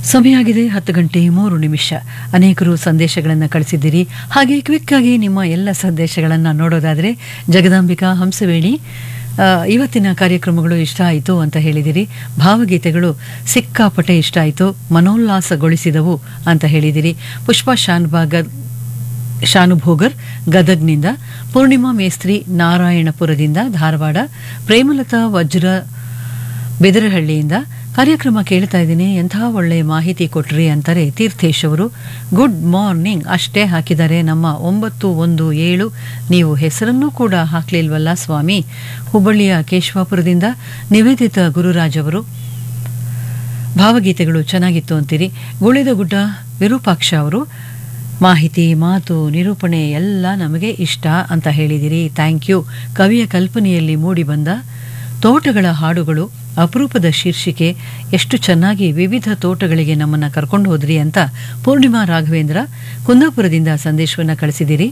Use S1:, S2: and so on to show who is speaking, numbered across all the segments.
S1: ಸಮಯ ಆಗಿದೆ ಹತ್ತು ಗಂಟೆ ಮೂರು ನಿಮಿಷ ಅನೇಕರು ಸಂದೇಶಗಳನ್ನು ಕಳಿಸಿದ್ದೀರಿ ಹಾಗೆ ಕ್ವಿಕ್ ಆಗಿ ನಿಮ್ಮ ಎಲ್ಲ ಸಂದೇಶಗಳನ್ನು ನೋಡೋದಾದರೆ ಜಗದಾಂಬಿಕಾ ಹಂಸವೇಣಿ ಆ, ಇವತ್ತಿನ ಕಾರ್ಯಕ್ರಮಗಳು ಇಷ್ಟ ಆಯಿತು ಅಂತ ಹೇಳಿದಿರಿ ಭಾವಗೀತೆಗಳು ಸಿಕ್ಕಾಪಟ್ಟೆ ಇಷ್ಟ ಆಯಿತು ಮನೋಲ್ಲಾಸಗೊಳಿಸಿದವು ಅಂತ ಹೇಳಿದಿರಿ ಪುಷ್ಪ ಶಾನ್ಬಾಗ ಶಾನುಭೋಗರ್ ಗದಗ್ನಿಂದ ಪೂರ್ಣಿಮಾ ಮೇಸ್ತ್ರಿ ನಾರಾಯಣಪುರದಿಂದ ಧಾರವಾಡ ಪ್ರೇಮಲತಾ ವಜ್ರ ಬೆದರಹಳ್ಳಿಯಿಂದ ಕಾರ್ಯಕ್ರಮ ಕೇಳ್ತಾ ಇದ್ದೀನಿ ಎಂಥ ಒಳ್ಳೆಯ ಮಾಹಿತಿ ಕೊಟ್ರಿ ಅಂತಾರೆ ತೀರ್ಥೇಶ್ ಅವರು ಗುಡ್ ಮಾರ್ನಿಂಗ್ ಅಷ್ಟೇ ಹಾಕಿದ್ದಾರೆ ನಮ್ಮ ಒಂಬತ್ತು ಒಂದು ಏಳು ನೀವು ಹೆಸರನ್ನೂ ಕೂಡ ಹಾಕ್ಲಿಲ್ವಲ್ಲ ಸ್ವಾಮಿ ಹುಬ್ಬಳ್ಳಿಯ ಕೇಶವಾಪುರದಿಂದ ನಿವೇದಿತ ಗುರುರಾಜ್ ಅವರು ಭಾವಗೀತೆಗಳು ಚೆನ್ನಾಗಿತ್ತು ಅಂತೀರಿ ಗುಳಿದ ಗುಡ್ಡ ವಿರೂಪಾಕ್ಷ ಅವರು ಮಾಹಿತಿ ಮಾತು ನಿರೂಪಣೆ ಎಲ್ಲ ನಮಗೆ ಇಷ್ಟ ಅಂತ ಹೇಳಿದಿರಿ ಥ್ಯಾಂಕ್ ಯು ಕವಿಯ ಕಲ್ಪನೆಯಲ್ಲಿ ಮೂಡಿಬಂದ ತೋಟಗಳ ಹಾಡುಗಳು ಅಪರೂಪದ ಶೀರ್ಷಿಕೆ ಎಷ್ಟು ಚೆನ್ನಾಗಿ ವಿವಿಧ ತೋಟಗಳಿಗೆ ನಮ್ಮನ್ನು ಕರ್ಕೊಂಡು ಹೋದ್ರಿ ಅಂತ ಪೂರ್ಣಿಮಾ ರಾಘವೇಂದ್ರ ಕುಂದಾಪುರದಿಂದ ಸಂದೇಶವನ್ನು ಕಳಿಸಿದಿರಿ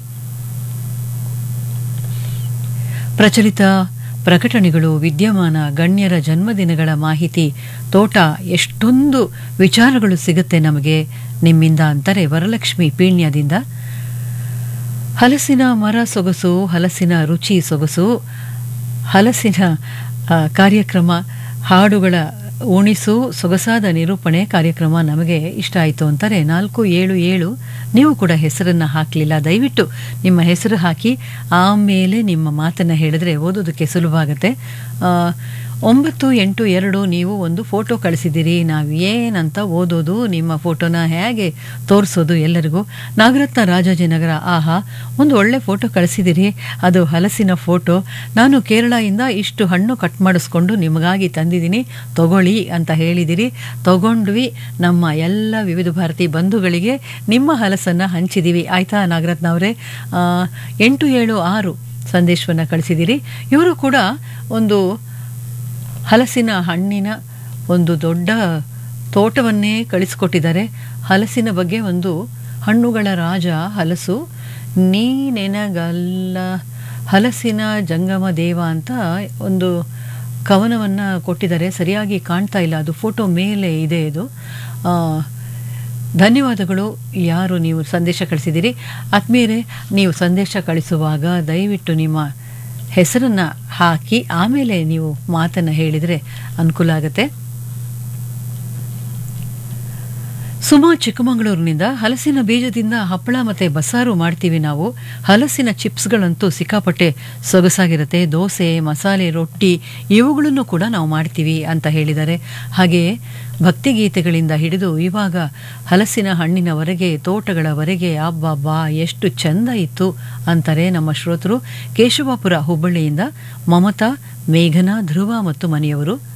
S1: ಪ್ರಚಲಿತ ಪ್ರಕಟಣೆಗಳು ವಿದ್ಯಮಾನ ಗಣ್ಯರ ಜನ್ಮದಿನಗಳ ಮಾಹಿತಿ ತೋಟ ಎಷ್ಟೊಂದು ವಿಚಾರಗಳು ಸಿಗುತ್ತೆ ನಮಗೆ ನಿಮ್ಮಿಂದ ಅಂತಾರೆ ವರಲಕ್ಷ್ಮಿ ಪೀಣ್ಯದಿಂದ ಹಲಸಿನ ಮರ ಸೊಗಸು ಹಲಸಿನ ರುಚಿ ಸೊಗಸು ಹಲಸಿನ ಆ, ಕಾರ್ಯಕ್ರಮ ಹಾಡುಗಳ ಉಣಿಸು ಸೊಗಸಾದ ನಿರೂಪಣೆ ಕಾರ್ಯಕ್ರಮ ನಮಗೆ ಇಷ್ಟ ಆಯಿತು ಅಂತಾರೆ ನಾಲ್ಕು ಏಳು ಏಳು ನೀವು ಕೂಡ ಹೆಸರನ್ನು ಹಾಕಲಿಲ್ಲ ದಯವಿಟ್ಟು ನಿಮ್ಮ ಹೆಸರು ಹಾಕಿ ಆಮೇಲೆ ನಿಮ್ಮ ಮಾತನ್ನು ಹೇಳಿದ್ರೆ ಓದೋದಕ್ಕೆ ಸುಲಭವಾಗುತ್ತೆ ಆ, ಒಂಬತ್ತು ಎಂಟು ಎರಡು ನೀವು ಒಂದು ಫೋಟೋ ಕಳಿಸಿದ್ದೀರಿ ನಾವು ಏನಂತ ಓದೋದು ನಿಮ್ಮ ಫೋಟೋನ ಹೇಗೆ ತೋರಿಸೋದು ಎಲ್ಲರಿಗೂ ನಾಗರತ್ನ ರಾಜಾಜಿನಗರ ಆಹಾ ಒಂದು ಒಳ್ಳೆ ಫೋಟೋ ಕಳಿಸಿದ್ದೀರಿ ಅದು ಹಲಸಿನ ಫೋಟೋ ನಾನು ಕೇರಳದಿಂದ ಇಷ್ಟು ಹಣ್ಣು ಕಟ್ ಮಾಡಿಸ್ಕೊಂಡು ನಿಮಗಾಗಿ ತಂದಿದ್ದೀನಿ ತಗೊಳ್ಳಿ ಅಂತ ಹೇಳಿದಿರಿ ತಗೊಂಡ್ವಿ ನಮ್ಮ ಎಲ್ಲ ವಿವಿಧ ಭಾರತಿ ಬಂಧುಗಳಿಗೆ ನಿಮ್ಮ ಹಲಸನ್ನು ಹಂಚಿದ್ದೀವಿ ಆಯ್ತಾ ನಾಗರತ್ನ ಅವರೇ ಆ, ಎಂಟು ಏಳು ಆರು ಸಂದೇಶವನ್ನು ಕಳಿಸಿದ್ದೀರಿ ಇವರು ಕೂಡ ಒಂದು ಹಲಸಿನ ಹಣ್ಣಿನ ಒಂದು ದೊಡ್ಡ ತೋಟವನ್ನೇ ಕಳಿಸ್ಕೊಟ್ಟಿದ್ದಾರೆ ಹಲಸಿನ ಬಗ್ಗೆ ಒಂದು ಹಣ್ಣುಗಳ ರಾಜ ಹಲಸು ನೀನೆನಗಲ್ಲ ಹಲಸಿನ ಜಂಗಮ ದೇವ ಅಂತ ಒಂದು ಕವನವನ್ನು ಕೊಟ್ಟಿದ್ದಾರೆ ಸರಿಯಾಗಿ ಕಾಣ್ತಾ ಇಲ್ಲ ಅದು ಫೋಟೋ ಮೇಲೆ ಇದೆ ಇದು ಆ, ಧನ್ಯವಾದಗಳು ಯಾರು ನೀವು ಸಂದೇಶ ಕಳಿಸಿದ್ದೀರಿ ಆತ್ಮೀಯರೇ ನೀವು ಸಂದೇಶ ಕಳಿಸುವಾಗ ದಯವಿಟ್ಟು ನಿಮ್ಮ ಹೆಸರನ್ನು ಹಾಕಿ ಆಮೇಲೆ ನೀವು ಮಾತನ್ನು ಹೇಳಿದರೆ ಅನುಕೂಲ ಆಗುತ್ತೆ ಸುಮಾ ಚಿಕ್ಕಮಗಳೂರಿನಿಂದ ಹಲಸಿನ ಬೀಜದಿಂದ ಹಪ್ಪಳ ಮತ್ತು ಬಸ್ಸಾರು ಮಾಡ್ತೀವಿ ನಾವು ಹಲಸಿನ ಚಿಪ್ಸ್ಗಳಂತೂ ಸಿಕ್ಕಾಪಟ್ಟೆ ಸೊಗಸಾಗಿರುತ್ತೆ ದೋಸೆ ಮಸಾಲೆ ರೊಟ್ಟಿ ಇವುಗಳನ್ನು ಕೂಡ ನಾವು ಮಾಡ್ತೀವಿ ಅಂತ ಹೇಳಿದ್ದಾರೆ ಹಾಗೆಯೇ ಭಕ್ತಿಗೀತೆಗಳಿಂದ ಹಿಡಿದು ಇವಾಗ ಹಲಸಿನ ಹಣ್ಣಿನವರೆಗೆ ತೋಟಗಳವರೆಗೆ ಅಬ್ಬಬ್ಬಾ ಎಷ್ಟು ಚೆಂದ ಇತ್ತು ಅಂತಾರೆ ನಮ್ಮ ಶ್ರೋತರು ಕೇಶವಾಪುರ ಹುಬ್ಬಳ್ಳಿಯಿಂದ ಮಮತಾ ಮೇಘನಾ ಧ್ರುವ ಮತ್ತು ಮನೆಯವರು